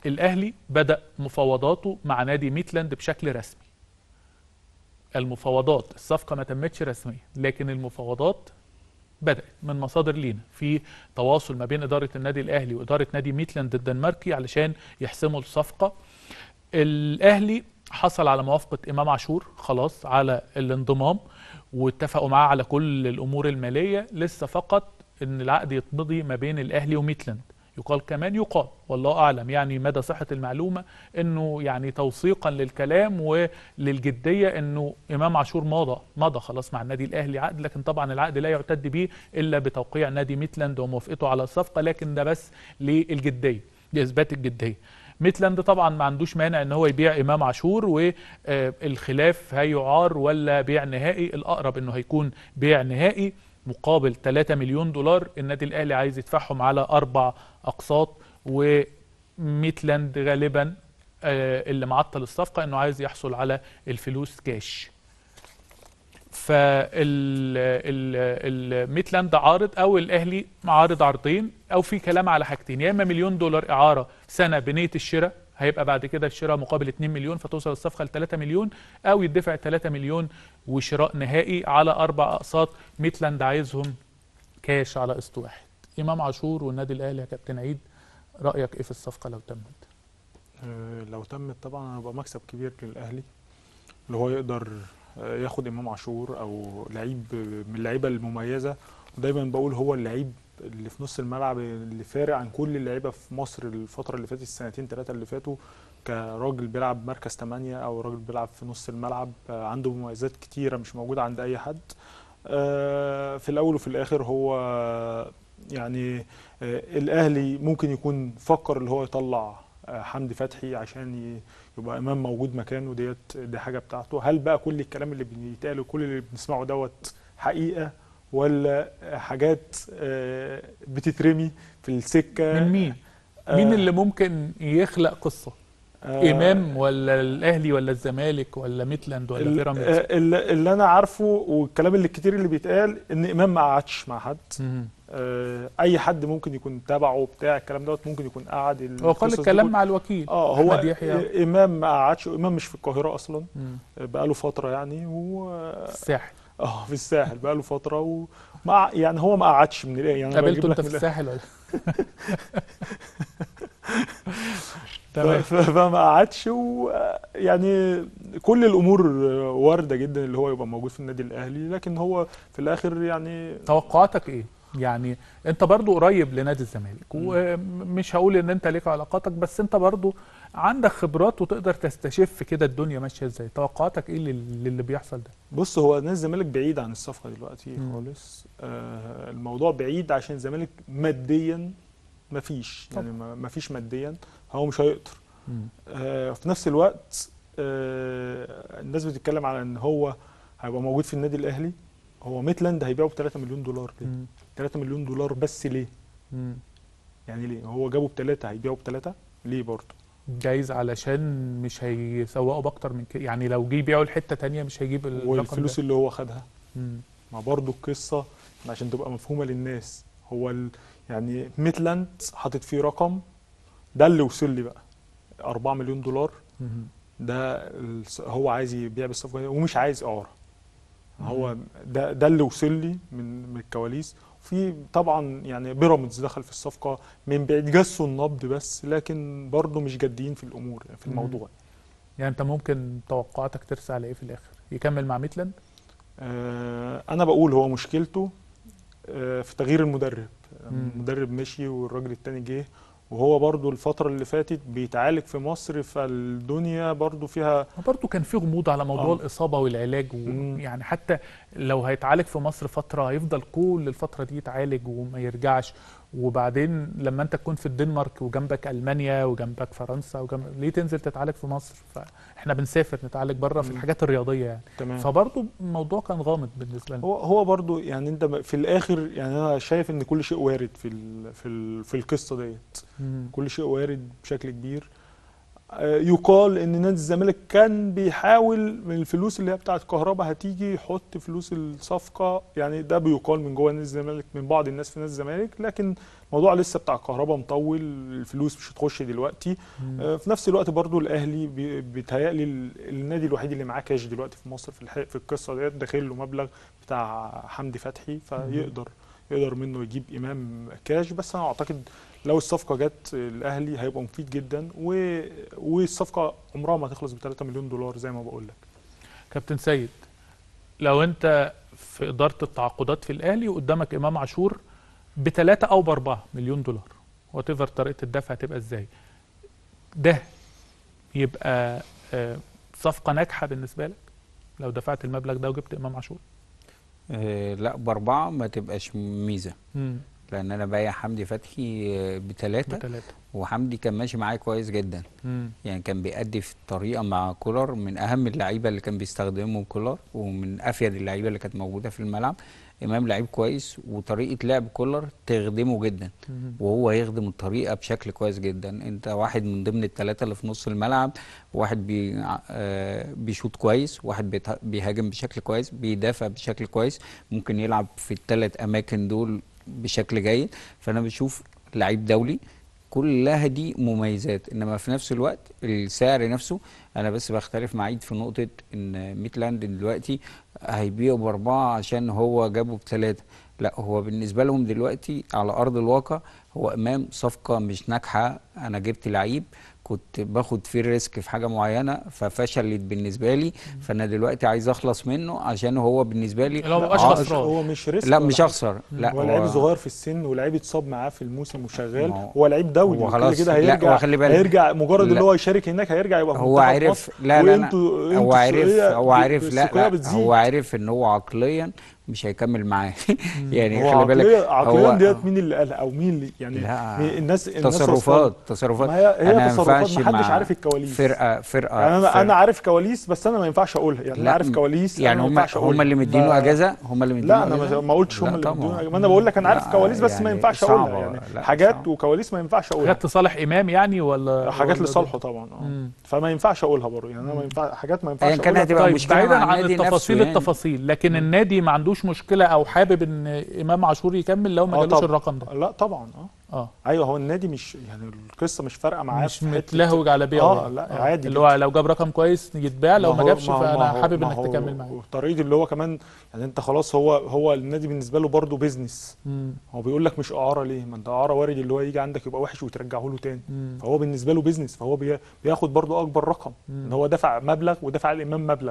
الاهلي بدا مفاوضاته مع نادي ميتلاند بشكل رسمي المفاوضات الصفقه ما تمتش رسميا لكن المفاوضات بدات من مصادر لينا في تواصل ما بين اداره النادي الاهلي واداره نادي ميتلاند الدنماركي علشان يحسموا الصفقه الاهلي حصل على موافقه امام عاشور خلاص على الانضمام واتفقوا معاه على كل الامور الماليه لسه فقط ان العقد يتمضي ما بين الاهلي وميتلاند يقال كمان يقال والله اعلم يعني مدى صحه المعلومه انه يعني توثيقا للكلام وللجديه انه امام عاشور مضى مضى خلاص مع النادي الاهلي عقد لكن طبعا العقد لا يعتد به الا بتوقيع نادي ميتلاند وموافقته على الصفقه لكن ده بس للجديه لاثبات الجديه ميتلاند طبعا ما عندوش مانع ان هو يبيع امام عاشور والخلاف هيعار ولا بيع نهائي الاقرب انه هيكون بيع نهائي مقابل 3 مليون دولار النادي الاهلي عايز يدفعهم على اربع اقساط وميتلاند غالبا اللي معطل الصفقه انه عايز يحصل على الفلوس كاش فالميتلاند عارض او الاهلي عارض عرضين او في كلام على حاجتين يا اما مليون دولار اعاره سنه بنيه الشراء هيبقى بعد كده الشراء مقابل 2 مليون فتوصل الصفقه ل 3 مليون او يدفع 3 مليون وشراء نهائي على اربع اقساط ميتلاند عايزهم كاش على قسط واحد امام عاشور والنادي الاهلي يا كابتن عيد رايك ايه في الصفقه لو تمت آه، لو تمت طبعا هيبقى مكسب كبير للاهلي اللي هو يقدر آه، ياخد امام عاشور او لعيب من اللعيبه المميزه ودايما بقول هو اللعيب اللي في نص الملعب اللي فارق عن كل اللعيبه في مصر الفتره اللي فاتت السنتين ثلاثه اللي فاتوا كراجل بيلعب مركز 8 او راجل بيلعب في نص الملعب آه، عنده مميزات كتيره مش موجوده عند اي حد آه، في الاول وفي الاخر هو يعني آه، الاهلي ممكن يكون فكر اللي هو يطلع آه، حمدي فتحي عشان ي- يبقى امام موجود مكانه ديت دي حاجه بتاعته هل بقى كل الكلام اللي بيتقال وكل اللي بنسمعه دوت حقيقه ولا حاجات آه، بتترمي في السكه من مين مين اللي ممكن يخلق قصه آه، امام ولا الاهلي ولا الزمالك ولا ميتلاند ولا ال- بيراميدز آه، اللي اللي انا عارفه والكلام اللي الكتير اللي بيتقال ان امام ما قعدش مع حد مم. آه، اي حد ممكن يكون تابعه بتاع الكلام دوت ممكن يكون قعد هو قال القصص دي الكلام كل- مع الوكيل اه هو أحمد يحيى. آه، امام ما قعدش امام مش في القاهره اصلا مم. آه، بقاله فتره يعني و الساحل اه في الساحل بقاله فتره وما يعني هو ما قعدش من الآخر يعني أنا بجيب قابلته لك انت من في الآخر. الساحل ولا ف- تمام ف- فما قعدش ويعني كل الامور وارده جدا اللي هو يبقى موجود في النادي الاهلي لكن هو في الاخر يعني توقعاتك ايه؟ يعني انت برضو قريب لنادي الزمالك ومش هقول ان انت ليك علاقاتك بس انت برضو عندك خبرات وتقدر تستشف كده الدنيا ماشيه ازاي توقعاتك ايه لل- للي بيحصل ده بص هو نادي الزمالك بعيد عن الصفقه دلوقتي مم. خالص آه الموضوع بعيد عشان الزمالك ماديا مفيش يعني ما- مفيش ماديا هو مش هيقدر آه في نفس الوقت آه الناس بتتكلم على ان هو هيبقى موجود في النادي الاهلي هو ميتلاند هيبيعه ب 3 مليون دولار ليه؟ مم. 3 مليون دولار بس ليه؟ مم. يعني ليه؟ هو جابه بثلاثه هيبيعه بثلاثه ليه برضه؟ جايز علشان مش هيسوقوا باكتر من كده يعني لو جه يبيعوا لحته تانية مش هيجيب الرقم والفلوس ده اللي هو خدها مم. ما برضه القصه عشان تبقى مفهومه للناس هو ال... يعني ميتلاند حاطط فيه رقم ده اللي وصل لي بقى 4 مليون دولار مم. ده الس- هو عايز يبيع بالصفقه دي ومش عايز اعاره هو ده ده اللي وصل لي من من الكواليس في طبعا يعني بيراميدز دخل في الصفقه من بعيد جسوا النبض بس لكن برضه مش جادين في الامور يعني في مم. الموضوع يعني انت ممكن توقعاتك ترسى على ايه في الاخر يكمل مع ميتلاند آه انا بقول هو مشكلته آه في تغيير المدرب مم. المدرب مشي والراجل التاني جه وهو برضو الفترة اللي فاتت بيتعالج في مصر فالدنيا برضو فيها برضه كان في غموض على موضوع آه. الاصابه والعلاج مم. ويعني حتى لو هيتعالج في مصر فتره هيفضل كل الفتره دي يتعالج وما يرجعش وبعدين لما انت تكون في الدنمارك وجنبك المانيا وجنبك فرنسا وجنب ليه تنزل تتعالج في مصر فاحنا بنسافر نتعالج بره في مم. الحاجات الرياضيه يعني تمام فبرضه الموضوع كان غامض بالنسبه لنا هو هو برضو يعني انت ب- في الاخر يعني انا شايف ان كل شيء وارد في ال في ال في القصة ديت مم. كل شيء وارد بشكل كبير آه، يقال ان نادي الزمالك كان بيحاول من الفلوس اللي هي بتاعت كهربا هتيجي يحط فلوس الصفقه يعني ده بيقال من جوه نادي الزمالك من بعض الناس في نادي الزمالك لكن الموضوع لسه بتاع كهربا مطول الفلوس مش هتخش دلوقتي آه، في نفس الوقت برضو الاهلي بي- بيتهيألي ال- النادي الوحيد اللي معاه كاش دلوقتي في مصر في الح- في القصه ديت داخل له مبلغ بتاع حمدي فتحي فيقدر يقدر منه يجيب امام كاش بس انا اعتقد لو الصفقه جت الاهلي هيبقى مفيد جدا و... والصفقه عمرها ما هتخلص ب 3 مليون دولار زي ما بقول لك كابتن سيد لو انت في اداره التعاقدات في الاهلي وقدامك امام عاشور بثلاثة او باربعة مليون دولار وات ايفر طريقه الدفع هتبقى ازاي ده يبقى آه، صفقه ناجحه بالنسبه لك لو دفعت المبلغ ده وجبت امام عاشور آه لا باربعه ما تبقاش ميزه امم لان انا بايع حمدي فتحي آه، بثلاثه بثلاثة وحمدي كان ماشي معايا كويس جدا امم يعني كان بيأدي في الطريقه مع كولر من اهم اللعيبه اللي كان بيستخدمهم كولر ومن افيد اللعيبه اللي كانت موجوده في الملعب امام لعيب كويس وطريقه لعب كولر تخدمه جدا وهو يخدم الطريقه بشكل كويس جدا انت واحد من ضمن الثلاثه اللي في نص الملعب واحد بي آه بيشوط كويس واحد بيته- بيهاجم بشكل كويس بيدافع بشكل كويس ممكن يلعب في الثلاث اماكن دول بشكل جيد فانا بشوف لعيب دولي كلها دي مميزات انما في نفس الوقت السعر نفسه انا بس بختلف مع عيد في نقطه ان ميتلاند دلوقتي هيبيعوا باربعه عشان هو جابه بثلاثه لا هو بالنسبه لهم دلوقتي على ارض الواقع هو امام صفقه مش ناجحه انا جبت لعيب كنت باخد فيه الريسك في حاجه معينه ففشلت بالنسبه لي فانا دلوقتي عايز اخلص منه عشان هو بالنسبه لي اللي هو مبقاش آه، خسران. هو مش ريسك لا ولا مش حاجة. هخسر لا هو لعيب صغير في السن ولعيب اتصاب معاه في الموسم وشغال ما هو- هو لعيب دولي هو وكده خلاص. كده لا، هيرجع هو خلي بالك. هيرجع مجرد لا. ان هو يشارك هناك هيرجع يبقى في هو منتخب عرف مصر لا لا لا وانتوا هو انتوا عرف السوقية هو عرف لا السوقية لا بتزيد. هو عرف ان هو عقليا مش هيكمل معاه يعني هو خلي بالك عقليا عقليا هو ديت مين اللي قالها او مين اللي يعني لا. مين- الناس الناس تصرفات أصلاً- تصرفات ما هي هي أنا ما تصرفات ينفعش محدش مع عارف الكواليس فرقه فرقه يعني انا فرقة. انا عارف كواليس بس انا ما ينفعش اقولها يعني انا لا، عارف كواليس يعني أنا ما هم ينفعش أقولها. هم اللي مدينه ف- اجازه هم اللي مدينه لا انا أجازة؟ ما- ما قلتش هم لا اللي طبعاً. مدينه ما انا بقول لك انا عارف لا، كواليس بس ما يعني ينفعش صعبة. اقولها يعني لا، حاجات صعبة. وكواليس ما ينفعش اقولها حاجات لصالح امام يعني ولا حاجات ولا لصالحه طبعا اه مم. فما ينفعش اقولها برضه يعني انا ما ينفع حاجات ما ينفعش أيا كان اقولها هتبقى طيب مشكلة بعيدا مع عن النادي التفاصيل نفسه يعني. التفاصيل لكن النادي ما عندوش مشكله او حابب ان امام عاشور يكمل لو ما آه جالوش طبعاً. الرقم ده لا طبعا اه اه ايوه هو النادي مش يعني القصه مش فارقه معاه مش في حتة- متلهوج على بيعه اه يعني. لا عادي اللي هو لو جاب رقم كويس يتباع لو ما هو- جابش هو- فانا هو- حابب ما انك هو تكمل معايا الطريق اللي هو كمان يعني انت خلاص هو هو النادي بالنسبه له برضه بيزنس مم. هو بيقول لك مش اعاره ليه ما انت اعاره وارد اللي هو يجي عندك يبقى وحش وترجعه له تاني مم. فهو بالنسبه له بيزنس فهو بي- بياخد برضه اكبر رقم ان هو دفع مبلغ ودفع الامام مبلغ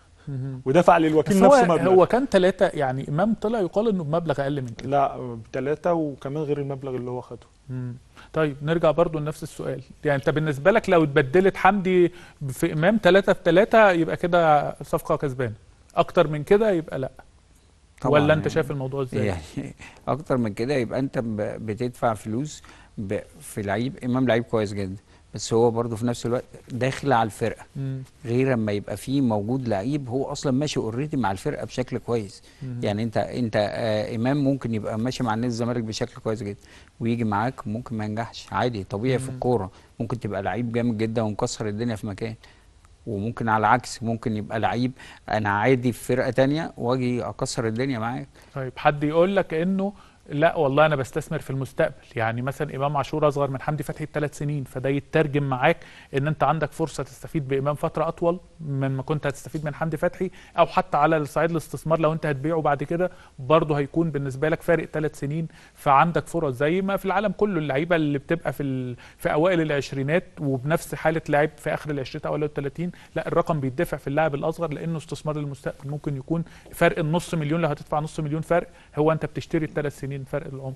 مم. ودفع للوكيل بس نفسه هو مبلغ هو كان ثلاثة يعني امام طلع يقال انه بمبلغ اقل من كده لا بثلاثه وكمان غير المبلغ اللي هو خده مم. طيب نرجع برضو لنفس السؤال يعني انت بالنسبه لك لو اتبدلت حمدي في امام ثلاثة في ثلاثة يبقى كده صفقه كسبانه اكتر من كده يبقى لا طبعاً ولا انت يعني. شايف الموضوع ازاي يعني اكتر من كده يبقى انت ب- بتدفع فلوس ب- في لعيب امام لعيب كويس جدا بس هو برضه في نفس الوقت داخل على الفرقه مم. غير اما يبقى فيه موجود لعيب هو اصلا ماشي اوريدي مع الفرقه بشكل كويس مم. يعني انت انت آه امام ممكن يبقى ماشي مع نادي الزمالك بشكل كويس جدا ويجي معاك ممكن ما ينجحش عادي طبيعي في مم. الكوره ممكن تبقى لعيب جامد جدا ومكسر الدنيا في مكان وممكن على العكس ممكن يبقى لعيب انا عادي في فرقه تانية واجي اكسر الدنيا معاك طيب حد يقول لك انه لا والله انا بستثمر في المستقبل يعني مثلا امام عاشور اصغر من حمدي فتحي بثلاث سنين فده يترجم معاك ان انت عندك فرصه تستفيد بامام فتره اطول من ما كنت هتستفيد من حمدي فتحي او حتى على الصعيد الاستثمار لو انت هتبيعه بعد كده برضه هيكون بالنسبه لك فارق ثلاث سنين فعندك فرص زي ما في العالم كله اللعيبه اللي بتبقى في ال... في اوائل العشرينات وبنفس حاله لاعب في اخر العشرينات او اوائل الثلاثين لا الرقم بيدفع في اللاعب الاصغر لانه استثمار للمستقبل ممكن يكون فرق النص مليون لو هتدفع نص مليون فرق هو انت بتشتري الثلاث سنين فرق العمر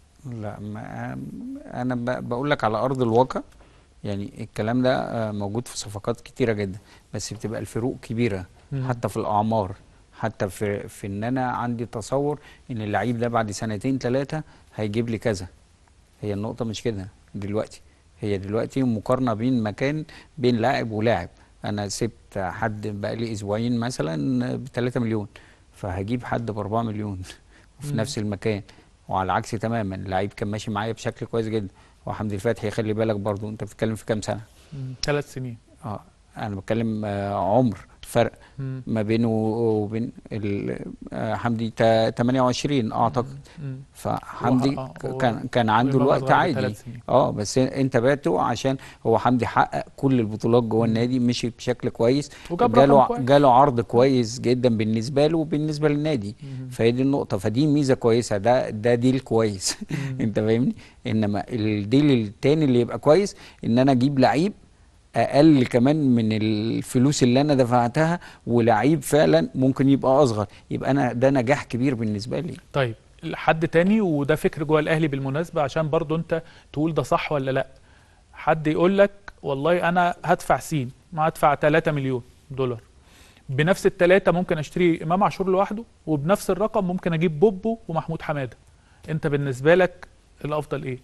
لا ما انا ب- بقول لك على ارض الواقع يعني الكلام ده آه، موجود في صفقات كتيره جدا بس بتبقى الفروق كبيره مم. حتى في الاعمار حتى في في ان انا عندي تصور ان اللعيب ده بعد سنتين ثلاثه هيجيب لي كذا هي النقطه مش كده دلوقتي هي دلوقتي مقارنه بين مكان بين لاعب ولاعب انا سبت حد بقالي اسبوعين مثلا ب 3 مليون فهجيب حد ب 4 مليون وفي مم. نفس المكان وعلى العكس تماما اللعيب كان ماشي معايا بشكل كويس جدا وحمدي الفتحي خلي بالك برضو انت بتتكلم في كام سنه ثلاث سنين اه انا بتكلم آه عمر فرق مم. ما بينه وبين ال- آه حمدي تا- 28 اعتقد مم. فحمدي هو- آه، هو كان كان عنده إمام الوقت أصغر عادي بثلاث سنين. اه بس انت بعته عشان هو حمدي حقق كل البطولات جوه مم. النادي مشي بشكل كويس وجاب جاله رقم كويس. جاله عرض كويس جدا بالنسبه له وبالنسبه للنادي مم. فهي دي النقطه فدي ميزه كويسه ده ده ديل كويس مم. انت فاهمني انما الديل التاني اللي يبقى كويس ان انا اجيب لعيب اقل كمان من الفلوس اللي انا دفعتها ولعيب فعلا ممكن يبقى اصغر يبقى انا ده نجاح كبير بالنسبه لي طيب حد تاني وده فكر جوه الاهلي بالمناسبه عشان برضو انت تقول ده صح ولا لا حد يقول لك والله انا هدفع سين ما هدفع 3 مليون دولار بنفس الثلاثه ممكن اشتري امام عاشور لوحده وبنفس الرقم ممكن اجيب بوبو ومحمود حماده انت بالنسبه لك الافضل ايه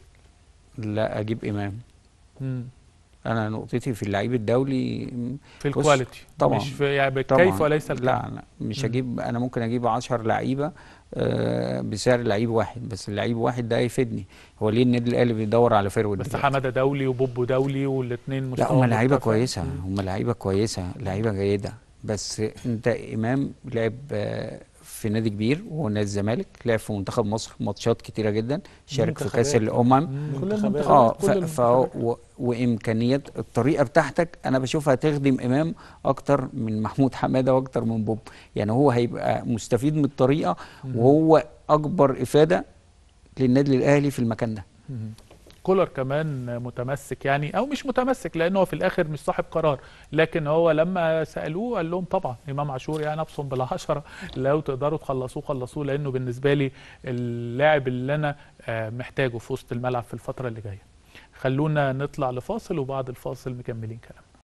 لا اجيب امام مم. انا نقطتي في اللعيب الدولي م، في بص، الكواليتي طبعا مش في يعني طبعا بالكيف وليس الكم لا لا مش مم. هجيب انا ممكن اجيب 10 لعيبه آه، بسعر لعيب واحد بس اللعيب واحد ده هيفيدني هو ليه النادي الاهلي بيدور على فيرود بس دلوقتي؟ حماده دولي وبوبو دولي والاثنين لا هم لعيبه مرتفع. كويسه مم. هم لعيبه كويسه لعيبه جيده بس انت امام لعب آه، في نادي كبير وهو نادي الزمالك لعب في منتخب مصر ماتشات كتيره جدا شارك في كاس منتخبات. الامم مم. كل كل المنتخبات. اه المنتخبات كل ف- فهو المنتخبات. و- وامكانيات الطريقه بتاعتك انا بشوفها تخدم امام اكتر من محمود حماده واكتر من بوب يعني هو هيبقى مستفيد من الطريقه مم. وهو اكبر افاده للنادي الاهلي في المكان ده مم. كولر كمان متمسك يعني او مش متمسك لانه هو في الاخر مش صاحب قرار لكن هو لما سالوه قال لهم طبعا امام عاشور يعني ابصم بالعشره لو تقدروا تخلصوه خلصوه لانه بالنسبه لي اللاعب اللي انا آه، محتاجه في وسط الملعب في الفتره اللي جايه خلونا نطلع لفاصل وبعد الفاصل مكملين كلام